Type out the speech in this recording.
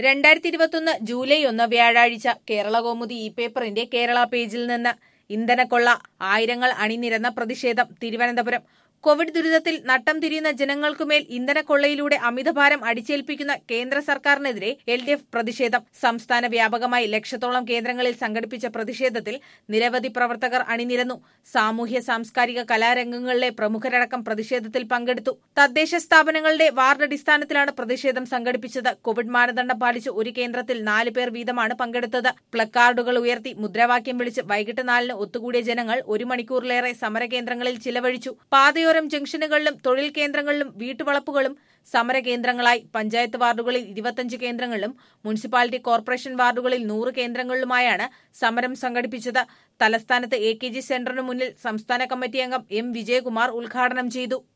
രണ്ടായിരത്തി ഇരുപത്തൊന്ന് ജൂലൈ ഒന്ന് വ്യാഴാഴ്ച കേരള കൗമുദി ഇ പേപ്പറിന്റെ കേരള പേജിൽ നിന്ന് ഇന്ധനക്കൊള്ള ആയിരങ്ങൾ അണിനിരന്ന പ്രതിഷേധം തിരുവനന്തപുരം കോവിഡ് ദുരിതത്തിൽ നട്ടം തിരിയുന്ന ജനങ്ങൾക്കുമേൽ ഇന്ധനക്കൊള്ളയിലൂടെ അമിതഭാരം അടിച്ചേൽപ്പിക്കുന്ന കേന്ദ്ര സർക്കാരിനെതിരെ എൽ ഡി എഫ് പ്രതിഷേധം സംസ്ഥാന വ്യാപകമായി ലക്ഷത്തോളം കേന്ദ്രങ്ങളിൽ സംഘടിപ്പിച്ച പ്രതിഷേധത്തിൽ നിരവധി പ്രവർത്തകർ അണിനിരന്നു സാമൂഹ്യ സാംസ്കാരിക കലാരംഗങ്ങളിലെ പ്രമുഖരടക്കം പ്രതിഷേധത്തിൽ പങ്കെടുത്തു തദ്ദേശ സ്ഥാപനങ്ങളുടെ വാർഡ് അടിസ്ഥാനത്തിലാണ് പ്രതിഷേധം സംഘടിപ്പിച്ചത് കോവിഡ് മാനദണ്ഡം പാലിച്ച് ഒരു കേന്ദ്രത്തിൽ നാല് പേർ വീതമാണ് പങ്കെടുത്തത് പ്ലക്കാർഡുകൾ ഉയർത്തി മുദ്രാവാക്യം വിളിച്ച് വൈകിട്ട് നാലിന് ഒത്തുകൂടിയ ജനങ്ങൾ ഒരു മണിക്കൂറിലേറെ സമരകേന്ദ്രങ്ങളിൽ ചിലവഴിച്ചു പാതയോരം ജംഗ്ഷനുകളിലും തൊഴിൽ കേന്ദ്രങ്ങളിലും വീട്ടുവളപ്പുകളും സമരകേന്ദ്രങ്ങളായി പഞ്ചായത്ത് വാർഡുകളിൽ ഇരുപത്തഞ്ച് കേന്ദ്രങ്ങളിലും മുനിസിപ്പാലിറ്റി കോർപ്പറേഷൻ വാർഡുകളിൽ നൂറ് കേന്ദ്രങ്ങളിലുമായാണ് സമരം സംഘടിപ്പിച്ചത് തലസ്ഥാനത്ത് എ കെ ജി സെന്ററിന് മുന്നിൽ സംസ്ഥാന കമ്മിറ്റി അംഗം എം വിജയകുമാർ ഉദ്ഘാടനം ചെയ്തു